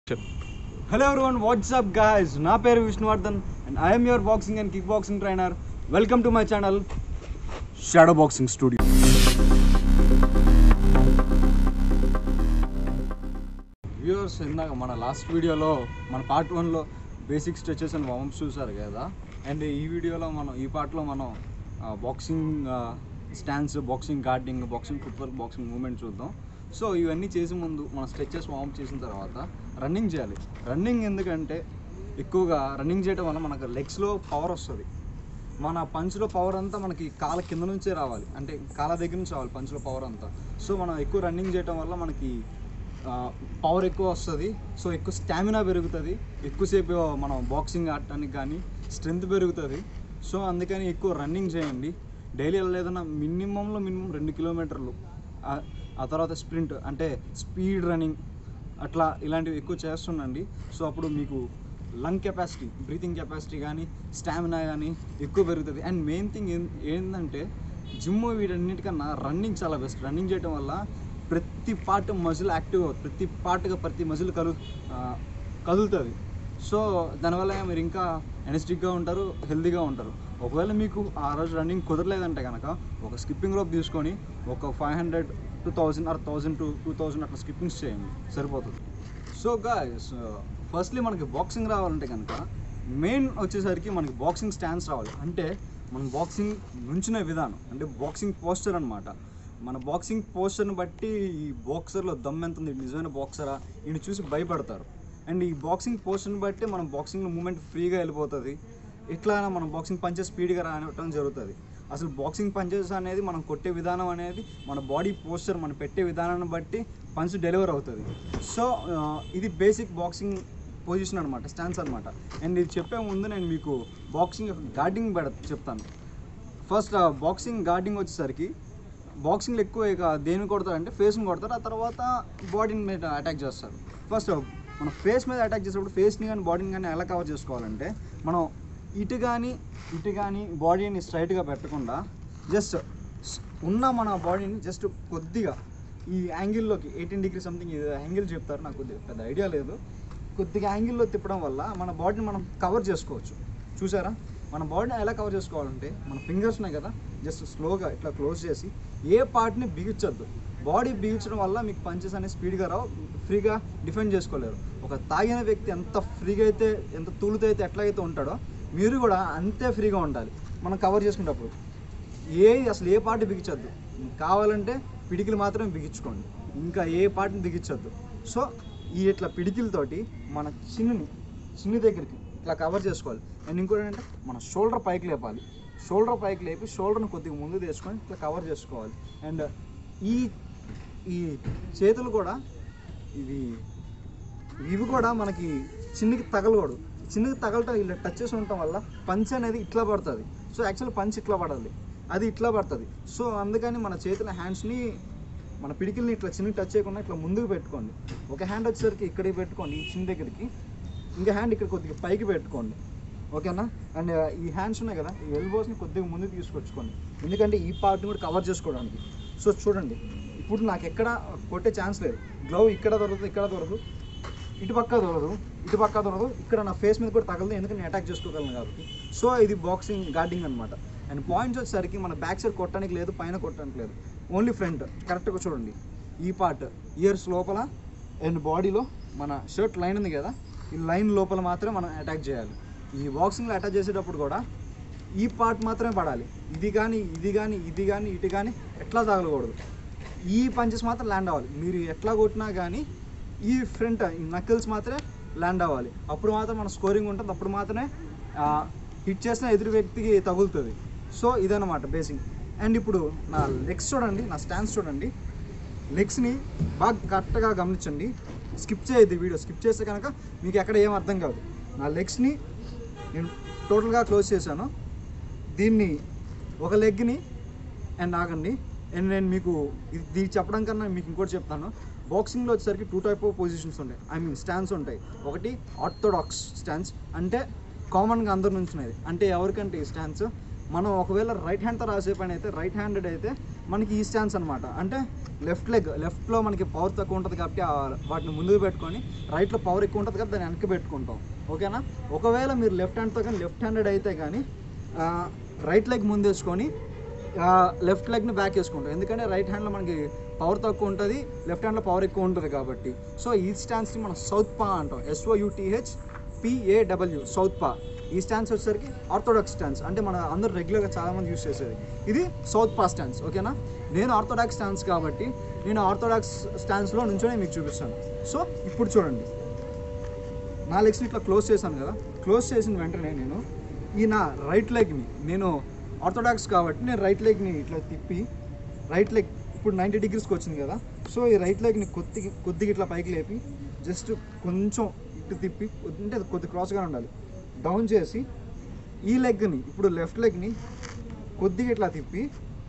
hello everyone WhatsApp guys నా పేరు Vishnuvardhan and I'm your boxing and kick boxing trainer welcome to my channel shadow boxing studio viewers ఇందాక మన last వీడియోలో మన part వన్లో basic stretches and worms చూసారు కదా అండ్ ఈ వీడియోలో మనం ఈ పార్ట్లో మనం boxing stands boxing guarding boxing footwork boxing moment చూద్దాం సో ఇవన్నీ చేసే ముందు మనం స్ట్రెచెస్ వార్మ్ చేసిన తర్వాత రన్నింగ్ చేయాలి రన్నింగ్ ఎందుకంటే ఎక్కువగా రన్నింగ్ చేయడం వల్ల మనకు లెగ్స్లో పవర్ వస్తుంది మన పంచ్లో పవర్ అంతా మనకి కాల కింద నుంచే రావాలి అంటే కాల దగ్గర నుంచి రావాలి పంచ్లో పవర్ అంతా సో మనం ఎక్కువ రన్నింగ్ చేయడం వల్ల మనకి పవర్ ఎక్కువ వస్తుంది సో ఎక్కువ స్టామినా పెరుగుతుంది ఎక్కువసేపు మనం బాక్సింగ్ ఆడటానికి కానీ స్ట్రెంగ్త్ పెరుగుతుంది సో అందుకని ఎక్కువ రన్నింగ్ చేయండి డైలీ లేదన్నా మినిమంలో మినిమం రెండు కిలోమీటర్లు ఆ- ఆ తర్వాత స్ప్రింట్ అంటే స్పీడ్ రన్నింగ్ అట్లా ఇలాంటివి ఎక్కువ చేస్తుండండి సో అప్పుడు మీకు లంగ్ కెపాసిటీ బ్రీతింగ్ కెపాసిటీ కానీ స్టామినా కానీ ఎక్కువ పెరుగుతుంది అండ్ మెయిన్ థింగ్ ఏంటంటే జిమ్ వీటన్నిటికన్నా రన్నింగ్ చాలా బెస్ట్ రన్నింగ్ చేయడం వల్ల ప్రతి పార్ట్ మజిల్ యాక్టివ్ అవుతుంది ప్రతి పార్ట్గా ప్రతి మజిల్ కలు ఆ, కదులుతుంది సో దానివల్ల మీరు ఇంకా ఎనర్జెటిక్గా ఉంటారు హెల్తీగా ఉంటారు ఒకవేళ మీకు ఆ రోజు రన్నింగ్ కుదరలేదంటే కనుక ఒక స్కిప్పింగ్ రోప్ తీసుకొని ఒక five hundred two thousand or thousand to two thousand అట్లా స్కిప్పింగ్స్ చేయండి సరిపోతుంది సో గాయస్ ఫస్ట్లీ మనకి బాక్సింగ్ రావాలంటే కనుక మెయిన్ వచ్చేసరికి మనకి బాక్సింగ్ స్టాన్స్ రావాలి అంటే మన బాక్సింగ్ నుంచిన విధానం అంటే బాక్సింగ్ పోస్చర్ అనమాట మన బాక్సింగ్ పోస్చర్ని బట్టి ఈ బాక్సర్లో దమ్ ఎంత ఉంది వీడు నిజమైన బాక్సరా ఈయన చూసి భయపడతారు అండ్ ఈ బాక్సింగ్ పోస్చర్ని బట్టి మనం బాక్సింగ్ మూమెంట్ ఫ్రీగా వెళ్ళిపోతుంది ఇట్లా మనం బాక్సింగ్ పంచెస్ స్పీడ్గా రావటం జరుగుతుంది అసలు బాక్సింగ్ పంచెస్ అనేది మనం కొట్టే విధానం అనేది మన బాడీ పోస్చర్ మనం పెట్టే విధానాన్ని బట్టి పంచ్ డెలివర్ అవుతుంది సో ఆ, ఇది బేసిక్ బాక్సింగ్ పొజిషన్ అనమాట స్టాన్స్ అనమాట అండ్ ఇది చెప్పే ముందు నేను మీకు బాక్సింగ్ గార్డింగ్ పెడ చెప్తాను ఫస్ట్ బాక్సింగ్ గార్డింగ్ వచ్చేసరికి బాక్సింగ్లో ఎక్కువ ఇక దేని కొడతారు అంటే ఫేస్ని కొడతారు ఆ తర్వాత బాడీని మీద అటాక్ చేస్తారు ఫస్ట్ మనం ఫేస్ మీద అటాక్ చేసేటప్పుడు ఫేస్ని కానీ బాడీని కానీ ఎలా కవర్ చేసుకోవాలంటే మనం ఇటు కానీ ఇటు కానీ బాడీని స్ట్రైట్గా పెట్టకుండా జస్ట్ ఉన్న మన బాడీని జస్ట్ కొద్దిగా ఈ యాంగిల్లోకి ఎయిటీన్ డిగ్రీ సంథింగ్ యాంగిల్ చెప్తారు నాకు కొద్దిగా పెద్ద ఐడియా లేదు కొద్దిగా యాంగిల్లో తిప్పడం వల్ల మన బాడీని మనం కవర్ చేసుకోవచ్చు చూసారా మన బాడీని ఎలా కవర్ చేసుకోవాలంటే మన ఫింగర్స్ ఉన్నాయి కదా జస్ట్ స్లోగా ఇట్లా క్లోజ్ చేసి ఏ పార్ట్ని బిగించొద్దు బాడీ బిగించడం వల్ల మీకు పంచెస్ అనేది స్పీడ్గా రావు ఫ్రీగా డిఫెండ్ చేసుకోలేరు ఒక తాగిన వ్యక్తి ఎంత ఫ్రీగా అయితే ఎంత తూలుతో అయితే ఎట్లాగైతే ఉంటాడో మీరు కూడా అంతే ఫ్రీగా ఉండాలి మనం కవర్ చేసుకునేటప్పుడు ఏ అసలు ఏ పార్ట్ బిగించొద్దు కావాలంటే పిడికిలు మాత్రమే బిగించుకోండి ఇంకా ఏ పార్ట్ని బిగించొద్దు సో ఈ ఇట్లా పిడికిలతోటి మన చిన్నుని చిన్ను దగ్గరికి ఇట్లా కవర్ చేసుకోవాలి అండ్ ఇంకోటి ఏంటంటే మన షోల్డర్ పైకి లేపాలి షోల్డర్ పైకి లేపి షోల్డర్ని కొద్దిగా ముందు తెచ్చుకొని ఇట్లా కవర్ చేసుకోవాలి అండ్ ఈ ఈ చేతులు కూడా ఇవి ఇవి కూడా మనకి చిన్నకి తగలకూడదు చిన్నకి తగలటం ఇలా టచ్ చేసి ఉండటం వల్ల పంచ్ అనేది ఇట్లా పడుతుంది సో యాక్చువల్ పంచ్ ఇట్లా పడాలి అది ఇట్లా పడుతుంది సో అందుకని మన చేతుల హ్యాండ్స్ని మన పిడికిల్ని ఇట్లా చిన్నకి టచ్ చేయకుండా ఇట్లా ముందుకు పెట్టుకోండి ఒక హ్యాండ్ వచ్చేసరికి ఇక్కడికి పెట్టుకోండి ఈ చిన్న దగ్గరికి ఇంకా హ్యాండ్ ఇక్కడ కొద్దిగా పైకి పెట్టుకోండి ఓకేనా అండ్ ఈ హ్యాండ్స్ ఉన్నాయి కదా ఈ ఎల్బోస్ని కొద్దిగా ముందుకు తీసుకొచ్చుకోండి ఎందుకంటే ఈ పార్ట్ని కూడా కవర్ చేసుకోవడానికి సో చూడండి ఇప్పుడు నాకు ఎక్కడ కొట్టే ఛాన్స్ లేదు గ్లవ్ ఇక్కడ దొరకదు ఇక్కడ దొరకదు ఇటు పక్క దొరకదు ఇటు పక్క దొరకదు ఇక్కడ నా ఫేస్ మీద కూడా తగలదు ఎందుకంటే నేను అటాక్ చేసుకోగలను కాబట్టి సో ఇది బాక్సింగ్ గార్డింగ్ అనమాట అండ్ పాయింట్స్ వచ్చేసరికి మన బ్యాక్ సైడ్ కొట్టడానికి లేదు పైన కొట్టడానికి లేదు ఓన్లీ ఫ్రంట్ కరెక్ట్గా చూడండి ఈ పార్ట్ ఇయర్స్ లోపల అండ్ బాడీలో మన షర్ట్ లైన్ ఉంది కదా ఈ లైన్ లోపల మాత్రమే మనం అటాక్ చేయాలి ఈ బాక్సింగ్లో అటాక్ చేసేటప్పుడు కూడా ఈ పార్ట్ మాత్రమే పడాలి ఇది కానీ ఇది కానీ ఇది కానీ ఇటు కానీ ఎట్లా తగలకూడదు ఈ పంచెస్ మాత్రం ల్యాండ్ అవ్వాలి మీరు ఎట్లా కొట్టినా కానీ ఈ ఫ్రంట్ ఈ నకిల్స్ మాత్రమే ల్యాండ్ అవ్వాలి అప్పుడు మాత్రం మన స్కోరింగ్ ఉంటుంది అప్పుడు మాత్రమే హిట్ చేసిన ఎదురు వ్యక్తికి తగులుతుంది సో ఇదన్నమాట బేసిక్ అండ్ ఇప్పుడు నా లెగ్స్ చూడండి నా స్టాండ్స్ చూడండి లెగ్స్ని బాగా కరెక్ట్గా గమనించండి స్కిప్ చేయొద్దు ఈ వీడియో స్కిప్ చేస్తే కనుక మీకు ఎక్కడ ఏం అర్థం కాదు నా లెగ్స్ని నేను టోటల్గా క్లోజ్ చేశాను దీన్ని ఒక లెగ్ని అండ్ ఆగండి అండ్ నేను మీకు ఇది చెప్పడం కన్నా మీకు ఇంకోటి చెప్తాను బాక్సింగ్లో వచ్చేసరికి టూ టైప్ ఆఫ్ పొజిషన్స్ ఉంటాయి ఐ మీన్ స్టాండ్స్ ఉంటాయి ఒకటి ఆర్థోడాక్స్ స్టాండ్స్ అంటే కామన్గా అందరి నుంచి ఉన్నది అంటే ఎవరికంటే ఈ స్టాండ్స్ మనం ఒకవేళ రైట్ హ్యాండ్తో రాసే పని అయితే రైట్ హ్యాండెడ్ అయితే మనకి ఈ స్టాన్స్ అనమాట అంటే లెఫ్ట్ లెగ్ లెఫ్ట్లో మనకి పవర్ తక్కువ ఉంటుంది కాబట్టి ఆ వాటిని ముందుకు పెట్టుకొని రైట్లో పవర్ ఎక్కువ ఉంటుంది కాబట్టి దాన్ని వెనక్కి పెట్టుకుంటాం ఓకేనా ఒకవేళ మీరు లెఫ్ట్ హ్యాండ్తో కానీ లెఫ్ట్ హ్యాండెడ్ అయితే కానీ రైట్ లెగ్ ముందు వేసుకొని లెఫ్ట్ లెగ్ని బ్యాక్ వేసుకుంటాం ఎందుకంటే రైట్ హ్యాండ్లో మనకి పవర్ తక్కువ ఉంటుంది లెఫ్ట్ హ్యాండ్లో పవర్ ఎక్కువ ఉంటుంది కాబట్టి సో ఈ స్టాన్స్ని మనం సౌత్ పా అంటాం ఎస్ఓయుటిహెచ్ పిఏడబ్ల్యూ సౌత్ పా ఈ స్టాన్స్ వచ్చేసరికి ఆర్థోడాక్స్ స్టాన్స్ అంటే మన అందరూ రెగ్యులర్గా చాలామంది యూస్ చేసేది ఇది సౌత్ పా స్టాన్స్ ఓకేనా నేను ఆర్థోడాక్స్ స్టాన్స్ కాబట్టి నేను ఆర్థోడాక్స్ స్టాన్స్లో నుంచోనే మీకు చూపిస్తాను సో ఇప్పుడు చూడండి నా లెగ్స్ని ఇట్లా క్లోజ్ చేశాను కదా క్లోజ్ చేసిన వెంటనే నేను ఈ నా రైట్ లెగ్ని నేను ఆర్థోడాక్స్ కాబట్టి నేను రైట్ లెగ్ని ఇట్లా తిప్పి రైట్ లెగ్ ఇప్పుడు నైంటీ డిగ్రీస్కి వచ్చింది కదా సో ఈ రైట్ లెగ్ని కొద్దిగా కొద్దిగా ఇట్లా పైకి లేపి జస్ట్ కొంచెం ఇటు తిప్పి అంటే అది కొద్ది క్రాస్గా ఉండాలి డౌన్ చేసి ఈ లెగ్ని ఇప్పుడు లెఫ్ట్ లెగ్ని కొద్దిగా ఇట్లా తిప్పి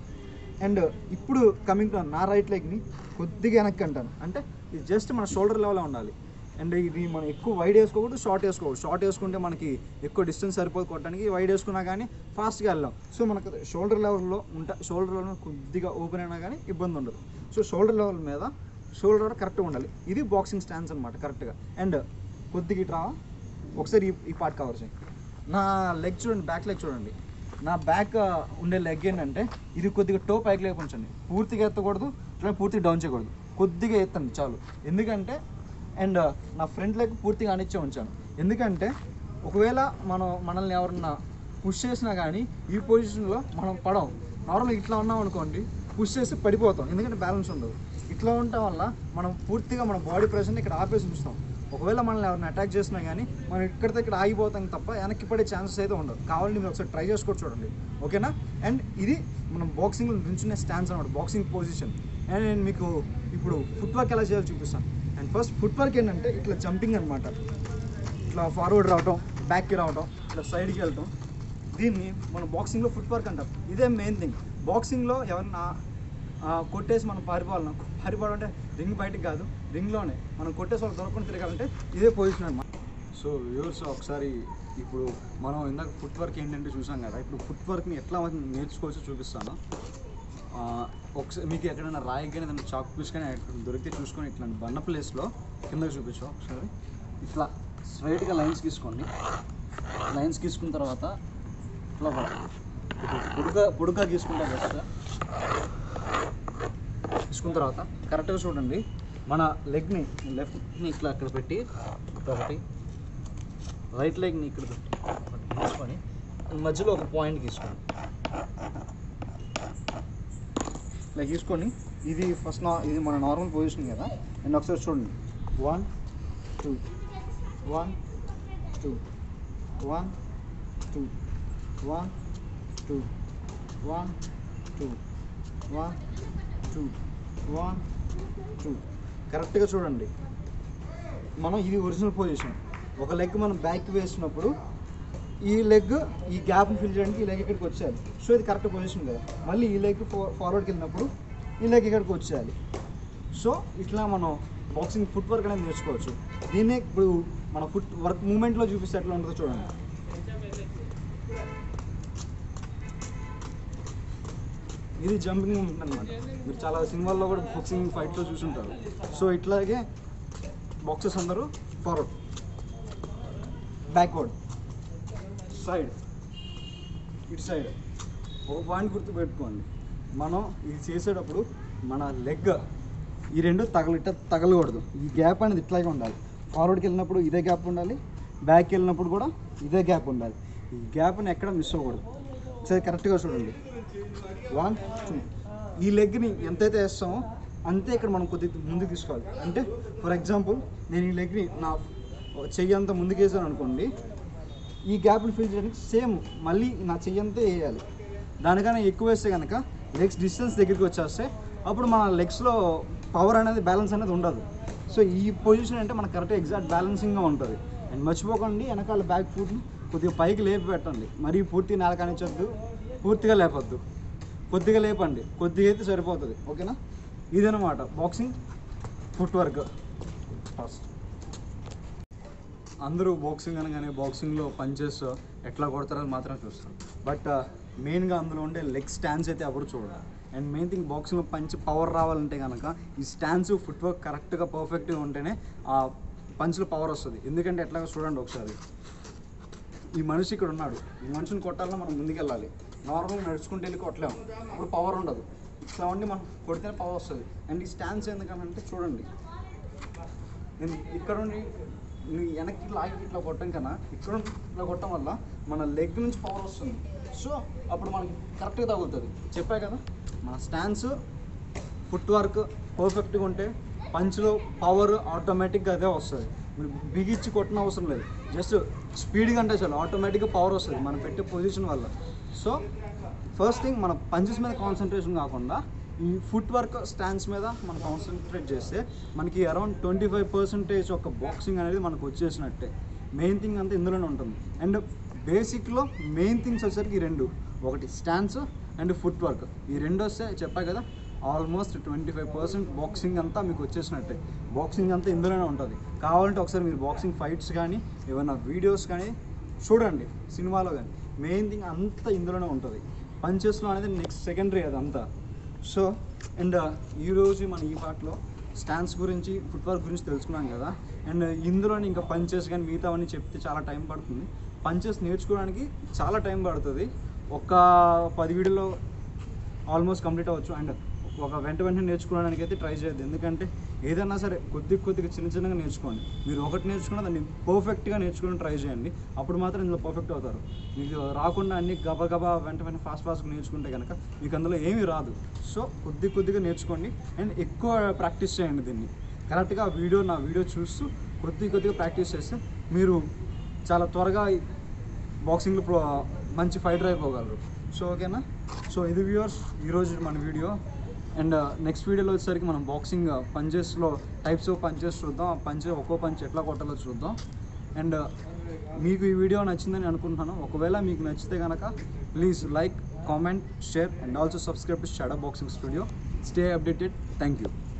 అండ్ ఇప్పుడు కమింగ్ టు నా రైట్ లెగ్ని కొద్దిగా వెనక్కి అంటాను అంటే ఇది జస్ట్ మన షోల్డర్ లెవెల్లో ఉండాలి అండ్ ఇది మనం ఎక్కువ వైడ్ వేసుకోకూడదు షార్ట్ వేసుకోకూడదు షార్ట్ వేసుకుంటే మనకి ఎక్కువ డిస్టెన్స్ సరిపోదు కొట్టడానికి వైడ్ వేసుకున్నా కానీ ఫాస్ట్గా వెళ్ళాం సో మనకు షోల్డర్ లెవెల్లో ఉంటా షోల్డర్లో కొద్దిగా ఓపెన్ అయినా కానీ ఇబ్బంది ఉండదు సో షోల్డర్ లెవెల్ మీద షోల్డర్ కరెక్ట్గా ఉండాలి ఇది బాక్సింగ్ స్టాన్స్ అనమాట కరెక్ట్గా అండ్ కొద్దిగా ఇట్లా ఒకసారి ఈ ఈ పార్ట్ కవర్ చేయి నా లెగ్ చూడండి బ్యాక్ లెగ్ చూడండి నా బ్యాక్ ఉండే లెగ్ ఏంటంటే ఇది కొద్దిగా టో పైకి లేక ఉంచండి పూర్తిగా ఎత్తకూడదు అట్లా పూర్తిగా డౌన్ చేయకూడదు కొద్దిగా ఎత్తండి చాలు ఎందుకంటే అండ్ నా ఫ్రంట్ లెగ్ పూర్తిగా అనిచ్చే ఉంచాను ఎందుకంటే ఒకవేళ మనం మనల్ని ఎవరన్నా పుష్ చేసినా కానీ ఈ పొజిషన్లో మనం పడం నార్మల్గా ఇట్లా ఉన్నాం అనుకోండి పుష్ చేసి పడిపోతాం ఎందుకంటే బ్యాలెన్స్ ఉండదు ఇట్లా ఉండటం వల్ల మనం పూర్తిగా మన బాడీ ప్రెషర్ని ఇక్కడ ఆపేసి ఉంచుతాం ఒకవేళ మనల్ని ఎవరిని అటాక్ చేసినా కానీ మనం ఇక్కడితో ఇక్కడ ఆగిపోతాం తప్ప వెనక్కి పడే ఛాన్సెస్ అయితే ఉండవు కావాలంటే మీరు ఒకసారి ట్రై చేసుకోవచ్చు చూడండి ఓకేనా అండ్ ఇది మనం బాక్సింగ్లో నుంచునే స్టాన్స్ అనమాట బాక్సింగ్ పొజిషన్ అండ్ నేను మీకు ఇప్పుడు ఫుట్ వర్క్ ఎలా చేయాలో చూపిస్తాను అండ్ ఫస్ట్ ఫుట్ వర్క్ ఏంటంటే ఇట్లా జంపింగ్ అనమాట ఇట్లా ఫార్వర్డ్ రావటం బ్యాక్కి రావటం ఇట్లా సైడ్కి వెళ్ళటం దీన్ని మనం బాక్సింగ్లో ఫుట్ వర్క్ అంటాం ఇదే మెయిన్ థింగ్ బాక్సింగ్లో ఎవరన్నా ఆ, కొట్టేసి మనం పారిపోవాలన్నా పారిపోవడం అంటే రింగ్ బయటికి కాదు రింగ్లోనే మనం కొట్టేసి వాళ్ళు దొరకకుండా తిరగాలంటే ఇదే పొజిషన్ అనమాట సో వ్యూవర్స్ ఒకసారి ఇప్పుడు మనం ఇందాక ఫుట్ వర్క్ ఏంటంటే చూసాం కదా ఇప్పుడు ఫుట్ వర్క్ని ఎట్లా నేర్చుకోవచ్చో చూపిస్తాను ఆ, ఒకసారి మీకు ఎక్కడైనా రాయి కానీ ఏదైనా చాక్ పీస్ కానీ ఎక్కడ దొరికితే చూసుకొని ఇట్లా బండ ప్లేస్లో కిందకి చూపించు ఒకసారి ఇట్లా స్ట్రైట్గా లైన్స్ గీసుకోండి లైన్స్ గీసుకున్న తర్వాత ఇట్లా పొడుక పొడుక గీసుకుంటా బెస్ట్ తీసుకున్న తర్వాత కరెక్ట్గా చూడండి మన లెగ్ని లెఫ్ట్ని ఇట్లా అక్కడ పెట్టి ఒకటి రైట్ లెగ్ని ఇక్కడ పెట్టి ఒకటి తీసుకొని మధ్యలో ఒక పాయింట్ గీసుకోండి ఇలా గీసుకొని ఇది ఫస్ట్ నా ఇది మన నార్మల్ పొజిషన్ కదా అండ్ ఒకసారి చూడండి one two one two one two one two one two one two one two కరెక్ట్గా చూడండి మనం ఇది ఒరిజినల్ పొజిషన్ ఒక లెగ్ మనం బ్యాక్ వేసినప్పుడు ఈ లెగ్ ఈ గ్యాప్ని ఫిల్ చేయడానికి ఈ లెగ్ ఇక్కడికి వచ్చేయాలి సో ఇది కరెక్ట్ పొజిషన్ కదా మళ్ళీ ఈ లెగ్ ఫార్వర్డ్కి వెళ్ళినప్పుడు ఈ లెగ్ ఇక్కడికి వచ్చేయాలి సో ఇట్లా మనం బాక్సింగ్ ఫుట్ వర్క్ అనేది నేర్చుకోవచ్చు దీన్నే ఇప్పుడు మన ఫుట్ వర్క్ మూమెంట్లో చూపిస్తే ఎట్లా ఉంటుందో చూడండి ఇది జంపింగ్ మూమెంట్ అనమాట మీరు చాలా సినిమాల్లో కూడా బాక్సింగ్ ఫైట్లో చూసుంటారు సో ఇట్లాగే బాక్సెస్ అందరూ ఫార్వర్డ్ బ్యాక్వర్డ్ సైడ్ ఇటు సైడ్ ఒక పాయింట్ గుర్తు పెట్టుకోండి మనం ఇది చేసేటప్పుడు మన లెగ్ ఈ రెండు తగలిట తగలకూడదు ఈ గ్యాప్ అనేది ఇట్లాగే ఉండాలి ఫార్వర్డ్కి వెళ్ళినప్పుడు ఇదే గ్యాప్ ఉండాలి బ్యాక్కి వెళ్ళినప్పుడు కూడా ఇదే గ్యాప్ ఉండాలి ఈ గ్యాప్ని ఎక్కడ మిస్ అవ్వకూడదు సరే కరెక్ట్గా చూడండి వన్ టూ ఈ లెగ్ని ఎంతైతే వేస్తామో అంతే ఇక్కడ మనం కొద్దిగా ముందుకు తీసుకోవాలి అంటే ఫర్ ఎగ్జాంపుల్ నేను ఈ లెగ్ని నా చెయ్యి అంతా ముందుకు వేసాను అనుకోండి ఈ గ్యాప్ని ఫిల్ చేయడానికి సేమ్ మళ్ళీ నా చెయ్యి అంతా వేయాలి దానికన్నా ఎక్కువ వేస్తే కనుక లెగ్స్ డిస్టెన్స్ దగ్గరికి వచ్చేస్తే అప్పుడు మన లెగ్స్లో పవర్ అనేది బ్యాలెన్స్ అనేది ఉండదు సో ఈ పొజిషన్ అంటే మనకు కరెక్ట్ ఎగ్జాక్ట్ బ్యాలెన్సింగ్గా ఉంటుంది అండ్ మర్చిపోకండి వెనకాల బ్యాక్ ఫుట్ని కొద్దిగా పైకి లేపి పెట్టండి మరీ పూర్తి నేల కానిచ్చొద్దు పూర్తిగా లేపొద్దు కొద్దిగా లేపండి కొద్దిగా అయితే సరిపోతుంది ఓకేనా ఇదనమాట బాక్సింగ్ ఫుట్ వర్క్ ఫస్ట్ అందరూ బాక్సింగ్ అనగానే బాక్సింగ్లో పంచెస్ ఎట్లా కొడతారని మాత్రం చూస్తారు బట్ మెయిన్గా అందులో ఉండే లెగ్ స్టాండ్స్ అయితే ఎవరు చూడరు అండ్ మెయిన్ థింగ్ బాక్సింగ్లో పంచ్ పవర్ రావాలంటే కనుక ఈ స్టాన్స్ ఫుట్ వర్క్ కరెక్ట్గా పర్ఫెక్ట్గా ఉంటేనే ఆ పంచ్లో పవర్ వస్తుంది ఎందుకంటే ఎట్లాగో చూడండి ఒకసారి ఈ మనిషి ఇక్కడ ఉన్నాడు ఈ మనిషిని కొట్టాలన్నా మనం ముందుకెళ్ళాలి నార్మల్గా నడుచుకుంటూ వెళ్ళి కొట్టలేము అప్పుడు పవర్ ఉండదు ఇట్లా ఉండి మనం కొడితేనే పవర్ వస్తుంది అండ్ ఈ స్టాన్స్ ఎందుకంటే చూడండి నేను ఇక్కడ ఉండి నువ్వు వెనక్కి లాగి ఇట్లా కొట్టం కన్నా ఇక్కడ ఉండి ఇట్లా కొట్టడం వల్ల మన లెగ్ నుంచి పవర్ వస్తుంది సో అప్పుడు మనకి కరెక్ట్గా తగులుతుంది చెప్పా కదా మన స్టాన్స్ ఫుట్ వర్క్ పర్ఫెక్ట్గా ఉంటే పంచ్లో పవర్ ఆటోమేటిక్గా అదే వస్తుంది మీరు బిగించి కొట్టిన అవసరం లేదు జస్ట్ స్పీడ్గా అంటే చాలు ఆటోమేటిక్గా పవర్ వస్తుంది మనం పెట్టే పొజిషన్ వల్ల సో ఫస్ట్ థింగ్ మన పంచెస్ మీద కాన్సన్ట్రేషన్ కాకుండా ఈ ఫుట్ వర్క్ స్టాండ్స్ మీద మనం కాన్సన్ట్రేట్ చేస్తే మనకి అరౌండ్ ట్వంటీ ఫైవ్ పర్సెంటేజ్ ఒక బాక్సింగ్ అనేది మనకు వచ్చేసినట్టే మెయిన్ థింగ్ అంతా ఇందులోనే ఉంటుంది అండ్ బేసిక్లో మెయిన్ థింగ్స్ వచ్చేసరికి ఈ రెండు ఒకటి స్టాండ్స్ అండ్ ఫుట్ వర్క్ ఈ రెండు వస్తే చెప్పా కదా almost twenty five percent boxing అంతా మీకు వచ్చేసినట్టే బాక్సింగ్ అంతా ఇందులోనే ఉంటుంది కావాలంటే ఒకసారి మీరు బాక్సింగ్ ఫైట్స్ కానీ ఏమైనా వీడియోస్ కానీ చూడండి సినిమాలో కానీ మెయిన్ థింగ్ అంతా ఇందులోనే ఉంటుంది పంచెస్లో అనేది నెక్స్ట్ సెకండరీ అదంతా సో అండ్ ఈరోజు మన ఈ పాటలో స్టాన్స్ గురించి ఫుట్ వర్క్ గురించి తెలుసుకున్నాం కదా అండ్ ఇందులోని ఇంకా పంచెస్ కానీ మిగతావన్నీ చెప్తే చాలా టైం పడుతుంది పంచెస్ నేర్చుకోవడానికి చాలా టైం పడుతుంది ఒక పది వీడియోలో ఆల్మోస్ట్ కంప్లీట్ అవ్వచ్చు అండ్ ఒక వెంట వెంటనే నేర్చుకోవడానికి అయితే ట్రై చేయొద్దు ఎందుకంటే ఏదైనా సరే కొద్ది కొద్దిగా చిన్న చిన్నగా నేర్చుకోండి మీరు ఒకటి నేర్చుకున్న దాన్ని పర్ఫెక్ట్గా నేర్చుకోవడం ట్రై చేయండి అప్పుడు మాత్రం ఇందులో పర్ఫెక్ట్ అవుతారు మీకు రాకుండా అన్ని గబా గబా వెంట వెంటనే ఫాస్ట్ ఫాస్ట్గా నేర్చుకుంటే కనుక మీకు అందులో ఏమీ రాదు సో కొద్ది కొద్దిగా నేర్చుకోండి అండ్ ఎక్కువ ప్రాక్టీస్ చేయండి దీన్ని కరెక్ట్గా వీడియో నా వీడియో చూస్తూ కొద్ది కొద్దిగా ప్రాక్టీస్ చేస్తే మీరు చాలా త్వరగా బాక్సింగ్లో ప్రో మంచి ఫైటర్ అయిపోగలరు సో ఓకేనా సో ఇది వ్యూవర్స్ ఈరోజు మన వీడియో అండ్ నెక్స్ట్ వీడియోలో వచ్చేసరికి మనం బాక్సింగ్ పంచెస్లో టైప్స్ ఆఫ్ పంచెస్ చూద్దాం ఆ పంచ్ ఒక్కో పంచ్ ఎట్లా కొట్టాలో చూద్దాం అండ్ మీకు ఈ వీడియో నచ్చిందని అనుకుంటున్నాను ఒకవేళ మీకు నచ్చితే కనుక please like comment share and also subscribe to shadow boxing studio stay updated thank you